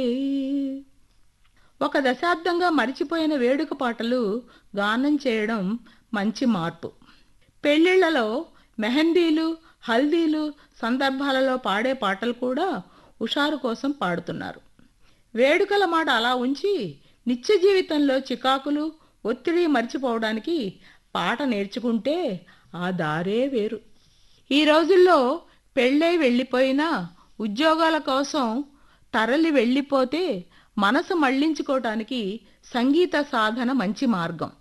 ఒక దశాబ్దంగా మరిచిపోయిన వేడుక పాటలు గానం చేయడం మంచి మార్పు పెళ్ళిళ్ళలో మెహందీలు హల్దీలు సందర్భాలలో పాడే పాటలు కూడా హుషారు కోసం పాడుతున్నారు వేడుకల మాట అలా ఉంచి నిత్య జీవితంలో చికాకులు ఒత్తిడి మర్చిపోవడానికి పాట నేర్చుకుంటే ఆ దారే వేరు ఈ రోజుల్లో పెళ్ళై వెళ్ళిపోయినా ఉద్యోగాల కోసం తరలి వెళ్ళిపోతే మనసు మళ్ళించుకోవటానికి సంగీత సాధన మంచి మార్గం